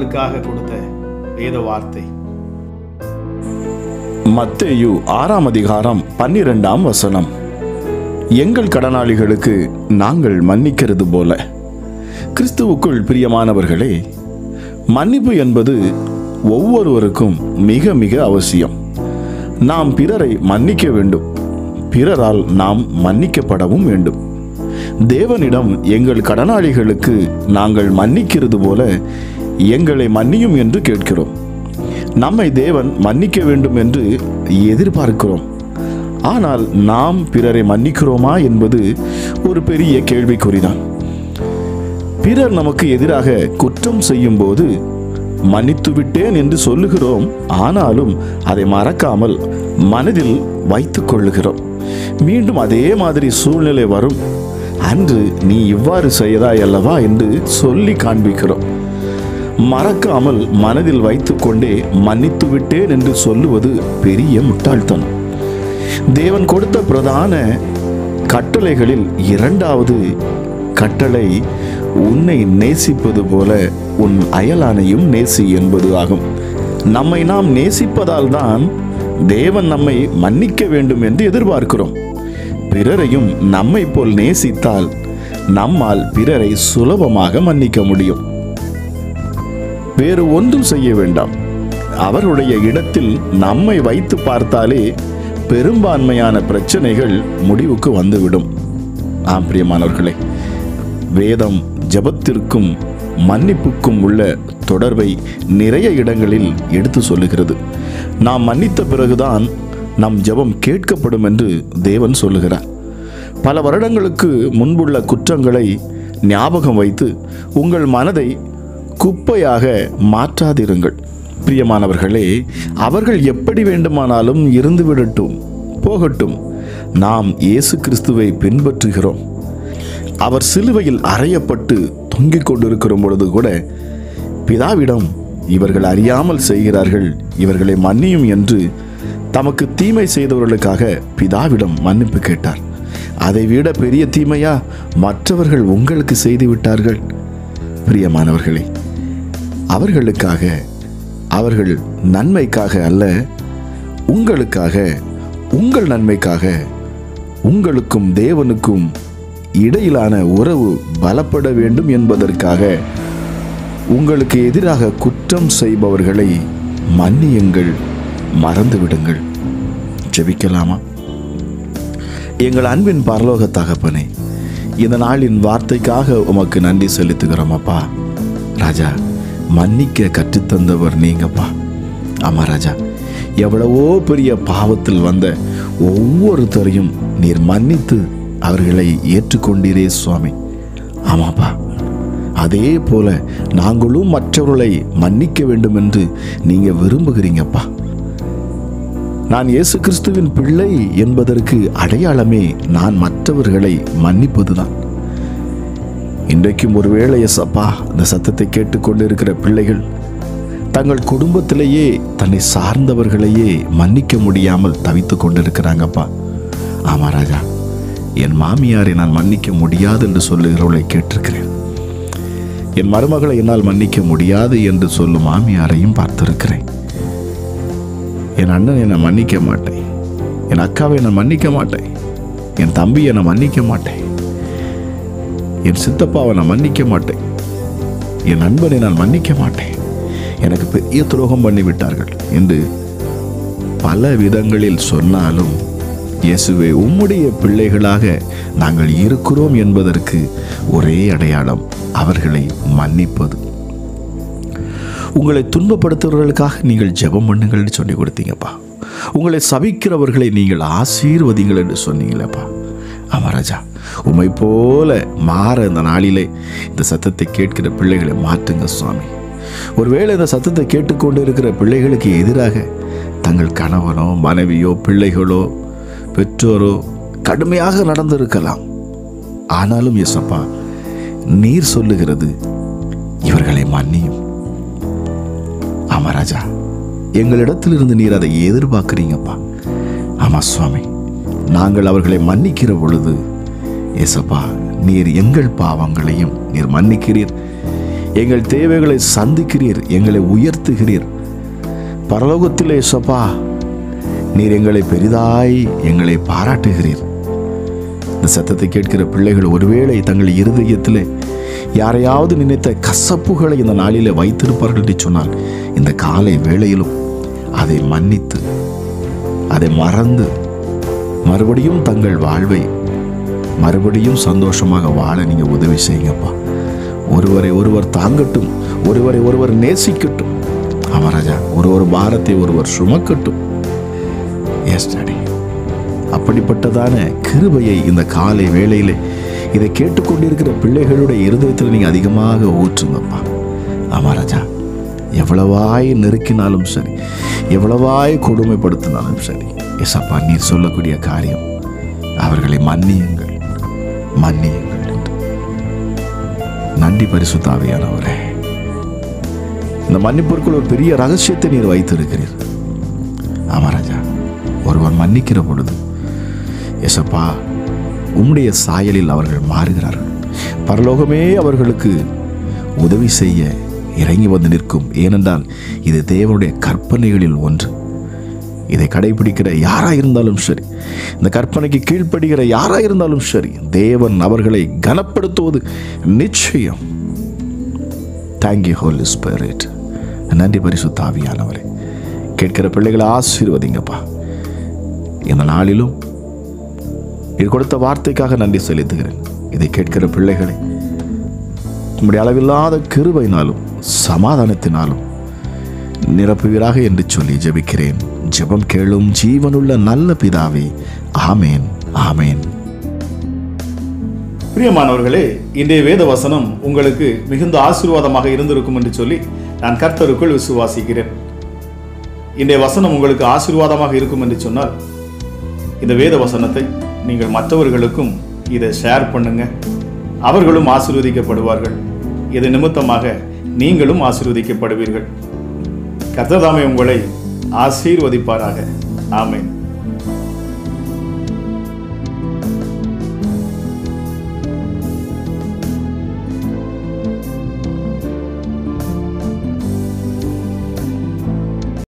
எங்களுக்காக கொடுத்த வேத வார்த்தை மத்தேயு ஆறாம் அதிகாரம் பன்னிரெண்டாம் வசனம் எங்கள் கடனாளிகளுக்கு நாங்கள் மன்னிக்கிறது போல கிறிஸ்துவுக்குள் பிரியமானவர்களே மன்னிப்பு என்பது ஒவ்வொருவருக்கும் மிக மிக அவசியம் நாம் பிறரை மன்னிக்க வேண்டும் பிறரால் நாம் மன்னிக்கப்படவும் வேண்டும் தேவனிடம் எங்கள் கடனாளிகளுக்கு நாங்கள் மன்னிக்கிறது போல எங்களை மன்னியும் என்று கேட்கிறோம் நம்மை தேவன் மன்னிக்க வேண்டும் என்று எதிர்பார்க்கிறோம் ஆனால் நாம் பிறரை மன்னிக்கிறோமா என்பது ஒரு பெரிய கேள்விக்குறிதான் பிறர் நமக்கு எதிராக குற்றம் செய்யும் போது மன்னித்து விட்டேன் என்று சொல்லுகிறோம் ஆனாலும் அதை மறக்காமல் மனதில் வைத்துக் கொள்ளுகிறோம் மீண்டும் அதே மாதிரி சூழ்நிலை வரும் அன்று நீ இவ்வாறு செய்தாய் அல்லவா என்று சொல்லி காண்பிக்கிறோம் மறக்காமல் மனதில் வைத்துக்கொண்டே மன்னித்து விட்டேன் என்று சொல்லுவது பெரிய முட்டாள்தனம் தேவன் கொடுத்த பிரதான கட்டளைகளில் இரண்டாவது கட்டளை உன்னை நேசிப்பது போல உன் அயலானையும் நேசி என்பது ஆகும் நம்மை நாம் நேசிப்பதால் தான் தேவன் நம்மை மன்னிக்க வேண்டும் என்று எதிர்பார்க்கிறோம் பிறரையும் நம்மை போல் நேசித்தால் நம்மால் பிறரை சுலபமாக மன்னிக்க முடியும் வேறு ஒன்றும் செய்ய வேண்டாம் அவருடைய இடத்தில் நம்மை வைத்து பார்த்தாலே பெரும்பான்மையான பிரச்சனைகள் முடிவுக்கு வந்துவிடும் ஆம் பிரியமானவர்களே வேதம் ஜபத்திற்கும் மன்னிப்புக்கும் உள்ள தொடர்பை நிறைய இடங்களில் எடுத்து சொல்லுகிறது நாம் மன்னித்த பிறகுதான் நம் ஜெபம் கேட்கப்படும் என்று தேவன் சொல்லுகிறார் பல வருடங்களுக்கு முன்புள்ள குற்றங்களை ஞாபகம் வைத்து உங்கள் மனதை குப்பையாக மாற்றாதிருங்கள் பிரியமானவர்களே அவர்கள் எப்படி வேண்டுமானாலும் இருந்து விடட்டும் போகட்டும் நாம் இயேசு கிறிஸ்துவை பின்பற்றுகிறோம் அவர் சிலுவையில் அறையப்பட்டு தொங்கிக் கொண்டிருக்கிற பொழுது கூட பிதாவிடம் இவர்கள் அறியாமல் செய்கிறார்கள் இவர்களை மன்னியும் என்று தமக்கு தீமை செய்தவர்களுக்காக பிதாவிடம் மன்னிப்பு கேட்டார் அதைவிட பெரிய தீமையா மற்றவர்கள் உங்களுக்கு செய்து விட்டார்கள் பிரியமானவர்களே அவர்களுக்காக அவர்கள் நன்மைக்காக அல்ல உங்களுக்காக உங்கள் நன்மைக்காக உங்களுக்கும் தேவனுக்கும் இடையிலான உறவு பலப்பட வேண்டும் என்பதற்காக உங்களுக்கு எதிராக குற்றம் செய்பவர்களை மன்னியுங்கள் மறந்துவிடுங்கள் ஜெபிக்கலாமா எங்கள் அன்பின் பரலோக தகப்பனே இந்த நாளின் வார்த்தைக்காக உமக்கு நன்றி செலுத்துகிறோம் அப்பா ராஜா மன்னிக்க கற்றுத்தந்தவர் நீங்கப்பா ஆமா ராஜா எவ்வளவோ பெரிய பாவத்தில் வந்த ஒவ்வொருத்தரையும் நீர் மன்னித்து அவர்களை ஏற்றுக்கொண்டீரே சுவாமி ஆமாப்பா அதே போல நாங்களும் மற்றவர்களை மன்னிக்க வேண்டும் என்று நீங்க விரும்புகிறீங்கப்பா நான் இயேசு கிறிஸ்துவின் பிள்ளை என்பதற்கு அடையாளமே நான் மற்றவர்களை மன்னிப்பதுதான் இன்றைக்கும் ஒருவேளை எசப்பா இந்த சத்தத்தை கேட்டுக்கொண்டு இருக்கிற பிள்ளைகள் தங்கள் குடும்பத்திலேயே தன்னை சார்ந்தவர்களையே மன்னிக்க முடியாமல் தவித்து கொண்டிருக்கிறாங்கப்பா ஆமா ராஜா என் மாமியாரை நான் மன்னிக்க முடியாது என்று சொல்லுகிறவளை கேட்டிருக்கிறேன் என் மருமகளை என்னால் மன்னிக்க முடியாது என்று சொல்லும் மாமியாரையும் பார்த்திருக்கிறேன் என் அண்ணனை நான் மன்னிக்க மாட்டேன் என் அக்காவை நான் மன்னிக்க மாட்டேன் என் தம்பியை நான் மன்னிக்க மாட்டேன் என் சித்தப்பாவை நான் மன்னிக்க மாட்டேன் என் நண்பனை நான் மன்னிக்க மாட்டேன் எனக்கு பெரிய துரோகம் பண்ணி விட்டார்கள் என்று பல விதங்களில் சொன்னாலும் இயேசுவே உம்முடைய பிள்ளைகளாக நாங்கள் இருக்கிறோம் என்பதற்கு ஒரே அடையாளம் அவர்களை மன்னிப்பது உங்களை துன்பப்படுத்துகிறவர்களுக்காக நீங்கள் ஜெபம் பண்ணுங்கள்னு சொல்லி கொடுத்தீங்கப்பா உங்களை சபிக்கிறவர்களை நீங்கள் ஆசீர்வதிங்கள் என்று சொன்னீங்களேப்பா ஆமா ராஜா உமை போல மாற இந்த நாளிலே இந்த சத்தத்தை கேட்கிற பிள்ளைகளை மாற்றுங்க சுவாமி ஒருவேளை இந்த சத்தத்தை கேட்டுக்கொண்டு இருக்கிற பிள்ளைகளுக்கு எதிராக தங்கள் கணவனோ மனைவியோ பிள்ளைகளோ பெற்றோரோ கடுமையாக நடந்திருக்கலாம் ஆனாலும் எசப்பா நீர் சொல்லுகிறது இவர்களை மன்னியும் ஆமா ராஜா எங்களிடத்திலிருந்து நீர் அதை எதிர்பார்க்குறீங்கப்பா ஆமா சுவாமி நாங்கள் அவர்களை மன்னிக்கிற பொழுது ஏசப்பா நீர் எங்கள் பாவங்களையும் நீர் மன்னிக்கிறீர் எங்கள் தேவைகளை சந்திக்கிறீர் எங்களை உயர்த்துகிறீர் பரலோகத்திலே சப்பா நீர் எங்களை பெரிதாய் எங்களை பாராட்டுகிறீர் இந்த சத்தத்தை கேட்கிற பிள்ளைகள் ஒருவேளை தங்கள் இருதயத்திலே யாரையாவது நினைத்த கசப்புகளை இந்த நாளிலே வைத்திருப்பார்கள் என்று சொன்னால் இந்த காலை வேளையிலும் அதை மன்னித்து அதை மறந்து மறுபடியும் தங்கள் வாழ்வை மறுபடியும் சந்தோஷமாக வாழ நீங்க உதவி செய்யுங்கப்பா ஒருவரை ஒருவர் தாங்கட்டும் ஒருவரை ஒருவர் நேசிக்கட்டும் அமராஜா ஒரு ஒரு பாரத்தை ஒருவர் சுமக்கட்டும் எஸ் டாடி அப்படிப்பட்டதான கிருபையை இந்த காலை வேளையிலே இதை கேட்டுக்கொண்டிருக்கிற பிள்ளைகளுடைய இருதயத்தில் நீங்க அதிகமாக ஊற்றுங்கப்பா அமராஜா எவ்வளவாய் நெருக்கினாலும் சரி எவ்வளவாய் கொடுமைப்படுத்தினாலும் சரி எசப்பா நீர் சொல்லக்கூடிய காரியம் அவர்களை மன்னியுங்கள் மன்னியுங்கள் என்று. நன்றி பரிசுத்தாவியானவரே இந்த மன்னிப்பிற்குள் ஒரு பெரிய ரகசியத்தை நீர் வைத்திருக்கிறீர் ஆமாராஜா ஒருவன் மன்னிக்கிற பொழுது எசப்பா உம்முடைய சாயலில் அவர்கள் மாறுகிறார்கள் பரலோகமே அவர்களுக்கு உதவி செய்ய இறங்கி வந்து நிற்கும் ஏனென்றால் இது தேவனுடைய கற்பனைகளில் ஒன்று இதை கடைபிடிக்கிற யாரா இருந்தாலும் சரி இந்த கற்பனைக்கு கீழ்ப்படுகிற யாரா இருந்தாலும் சரி தேவன் அவர்களை கனப்படுத்துவது நிச்சயம் தேங்க்யூ ஹோலி ஸ்பிரிட் நன்றி பரிசுத்த ஆவியானவரே கேட்கிற பிள்ளைகளை ஆசீர்வதிங்கப்பா இந்த நாளிலும் இது கொடுத்த வார்த்தைக்காக நன்றி செலுத்துகிறேன் இதை கேட்கிற பிள்ளைகளை உம்முடைய அளவில்லாத கிருபையினாலும் சமாதானத்தினாலும் நிரப்புவீராக என்று சொல்லி ஜெபிக்கிறேன் ஜெபம் கேளும் ஜீவனுள்ள நல்ல பிதாவே ஆமேன் ஆமேன் பிரியமானவர்களே இன்றைய வேத வசனம் உங்களுக்கு மிகுந்த ஆசீர்வாதமாக இருந்திருக்கும் என்று சொல்லி நான் கர்த்தருக்குள் விசுவாசிக்கிறேன் இன்றைய வசனம் உங்களுக்கு ஆசீர்வாதமாக இருக்கும் என்று சொன்னால் இந்த வேத வசனத்தை நீங்கள் மற்றவர்களுக்கும் இதை ஷேர் பண்ணுங்க அவர்களும் ஆசீர்வதிக்கப்படுவார்கள் இது நிமித்தமாக நீங்களும் ஆசீர்வதிக்கப்படுவீர்கள் கர்த்ததாமே உங்களை ஆசீர்வதிப்பாராக ஆமென்